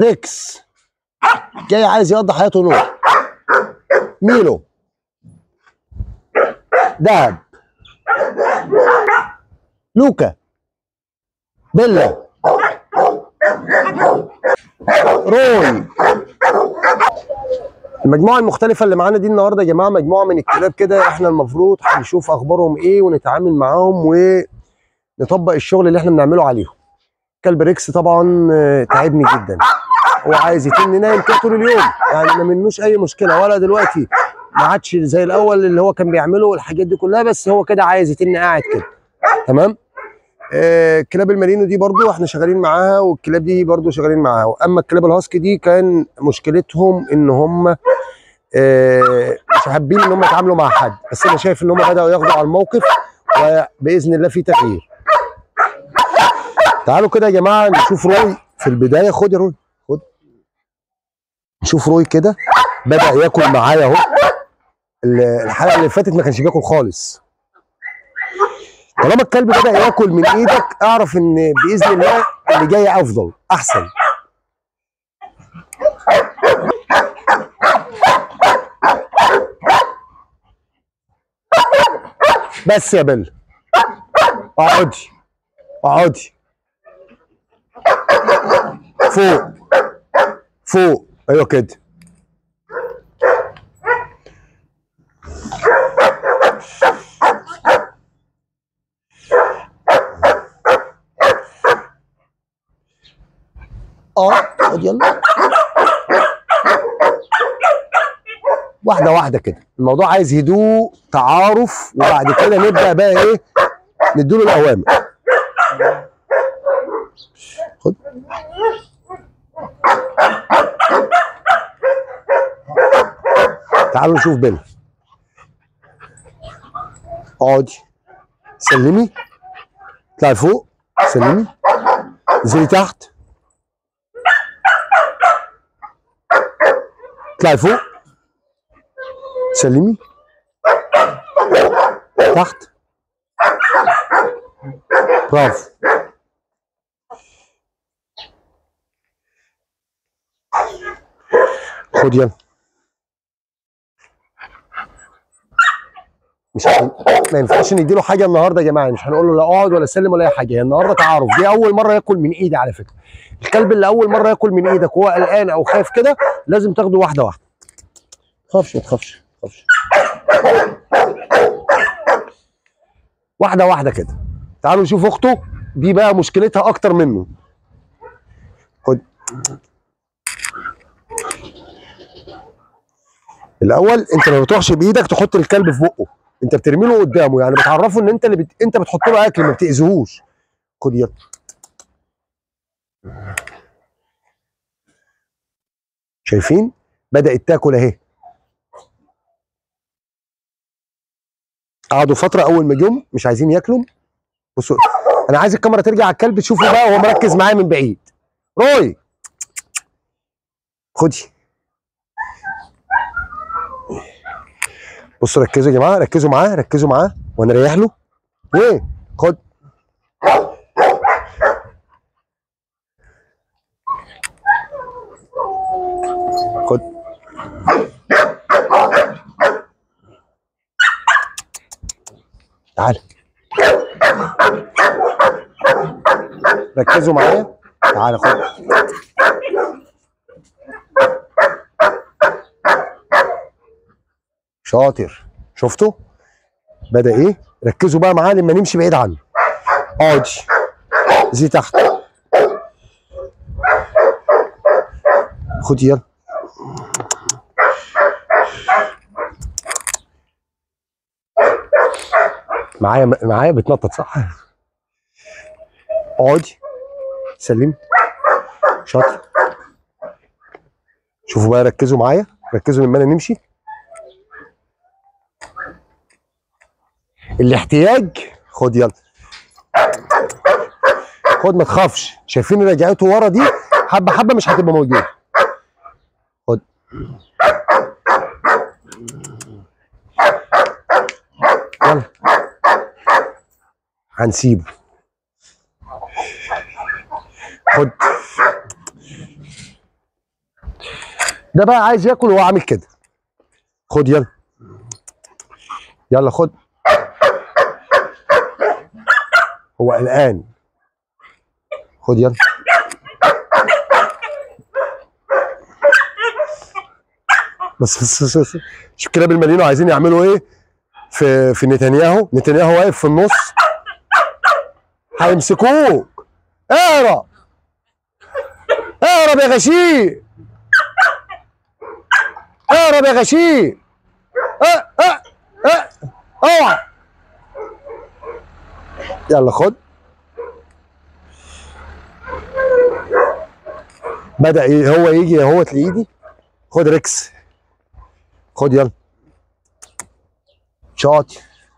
ريكس جاي عايز يقضي حياته نور ميلو دهب لوكا بيلا روي المجموعة المختلفة اللي معانا دي النهارده يا جماعة مجموعة من الكلاب كده احنا المفروض هنشوف اخبارهم ايه ونتعامل معاهم ونطبق الشغل اللي احنا بنعمله عليهم. كلب ريكس طبعا آه، تعبني جدا. هو عايز يتن نايم كده طول اليوم يعني ما منوش اي مشكلة ولا دلوقتي ما عادش زي الاول اللي هو كان بيعمله والحاجات دي كلها بس هو كده عايز يتن قاعد كده. تمام؟ آه، الكلاب المارينو دي برضو احنا شغالين معاها والكلاب دي برضو شغالين معاها اما الكلاب الهاسكي دي كان مشكلتهم ان هم آه، مش حابين ان هم يتعاملوا مع حد بس انا شايف ان هم بداوا ياخدوا على الموقف وباذن الله في تغيير تعالوا كده يا جماعه نشوف روي في البدايه خد يا روي خد نشوف روي كده بدا ياكل معايا اهو ال- الحلقه اللي فاتت ما كانش بياكل خالص طالما الكلب بدا ياكل من ايدك اعرف ان باذن الله اللي جاي افضل احسن بس يا بل اقعدي اقعدي فوق فوق ايوه كده اه خد يلا واحده واحده كده الموضوع عايز هدوء تعارف وبعد كده نبدا بقى ايه نديله الاوامر خد تعالوا نشوف بيل اقعدي سلمي اطلعي فوق سلمي انزلي تحت اطلعي فوق سلمي تحت برافو خد يلا مش هن... ما ينفعش نديله حاجه النهارده يا جماعه مش هنقول له لا اقعد ولا سلم ولا اي حاجه هي النهارده تعارف دي اول مره ياكل من ايدي على فكره الكلب اللي اول مره ياكل من ايدك وهو قلقان او خايف كده لازم تاخده واحده واحده تخافش ما تخافش ما تخافش واحده واحده كده تعالوا نشوف اخته دي بقى مشكلتها اكتر منه خد الاول انت ما بتروحش بايدك تحط الكلب في بقه انت بترمي له قدامه يعني بتعرفه ان انت اللي بت... انت بتحط له اكل ما بتاذيهوش خد يلا شايفين بدات تاكل اهي قعدوا فتره اول ما جم مش عايزين ياكلوا بصوا انا عايز الكاميرا ترجع على الكلب تشوفه بقى وهو مركز معايا من بعيد روي خدي بصوا ركزوا يا جماعه ركزوا معاه ركزوا معاه وانا رايح له ايه خد خد تعال ركزوا معايا تعال خد شاطر شفتوا بدا ايه ركزوا بقى معاه لما نمشي بعيد عنه اقعدي زي تحت خدي يلا معايا معايا بتنطط صح اقعدي سلمي شاطر شوفوا بقى ركزوا معايا ركزوا لما انا نمشي الاحتياج خد يلا خد ما تخافش شايفين رجعته ورا دي حبه حبه مش هتبقى موجوده خد يلا هنسيبه خد ده بقى عايز ياكل وهو عامل كده خد يلا يلا خد هو قلقان خد يلا بس بس بس, بس. شوف الكلاب المالينو عايزين يعملوا ايه في في نتنياهو نتنياهو واقف في النص هيمسكوك اهرب اهرب يا غشيم اهرب يا غشيم اه اه اه اوعى يلا خد بدأ ي- هو يجي اهوت لايدي خد ريكس خد يلا شاطر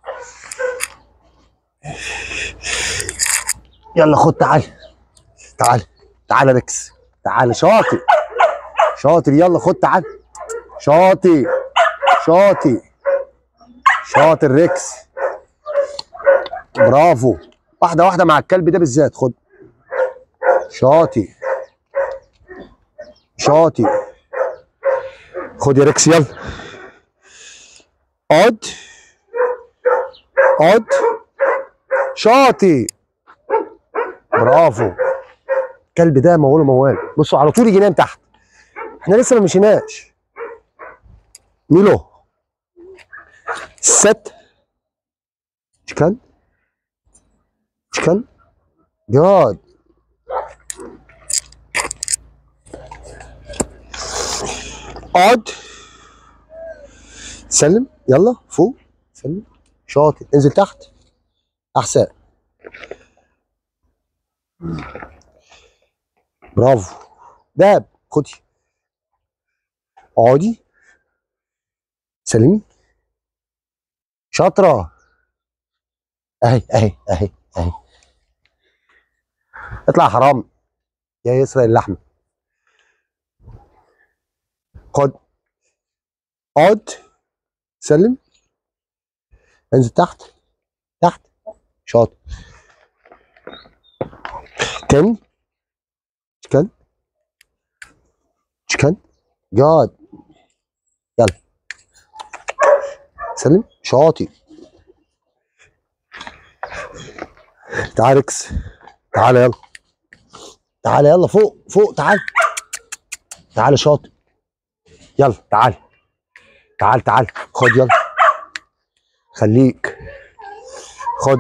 يلا خد تعال تعال تعال يا ريكس تعال شاطر شاطر يلا خد تعال شاطر شاطر شاطر ريكس برافو واحدة واحدة مع الكلب ده بالذات خد شاطر شاطر خد يا ريكس يلا اقعد اقعد شاطر برافو الكلب ده موال موال بصوا على طول يجي ينام تحت احنا لسه ما مشيناش ميلو ست شكل شكل جاد اقعد سلم يلا فوق سلم شاطر انزل تحت احسن برافو داب خدي اقعدي سلمي شاطرة اهي اهي اهي اهي اطلع حرام يا يسرق اللحمة خد اقعد سلم انزل تحت تحت شاطر تاني شكل شكل جاد يلا سلم شاطر تعال ركس تعال يلا تعال يلا فوق فوق تعال تعال شاطر يلا تعال تعال تعال خد يلا خليك خد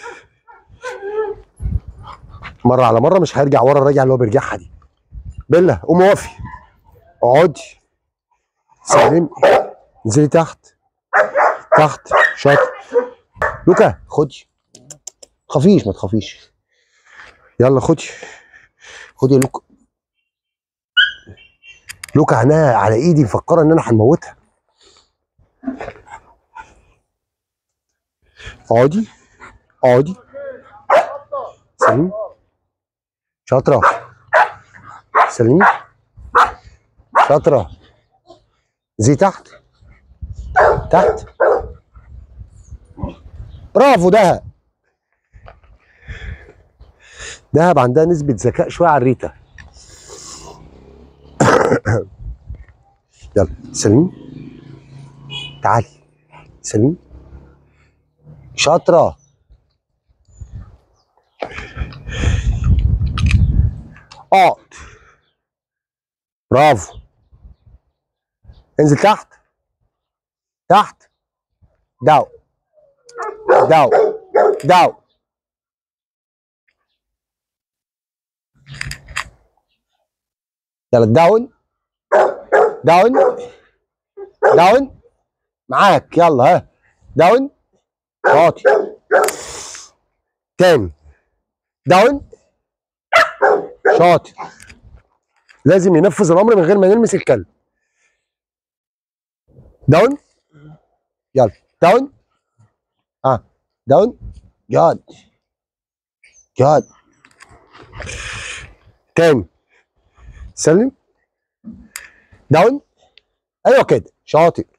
مرة على مرة مش هيرجع ورا الرجعة اللي هو بيرجعها دي بيلا قوم وقفي اقعدي سلمي انزلي تحت تحت شاطر لوكا خدي تخافيش ما تخافيش يلا خدي خدي يا لوكا لوكا عينها على ايدي مفكره ان انا هنموتها اقعدي اقعدي سلمي شاطرة سلمي شاطرة زي تحت تحت برافو دهب دهب عندها نسبة ذكاء شوية عن ريتا يلا سلمي تعالي سلمي شاطرة اقعد برافو انزل تحت تحت داو داو داو يلا داون داون داون معاك يلا ها داون شاطر تاني داون شاطر لازم ينفذ الامر من غير ما نلمس الكلب داون يلا داون اه داون جاد جاد تاني سلم داون ايوه كده شاطر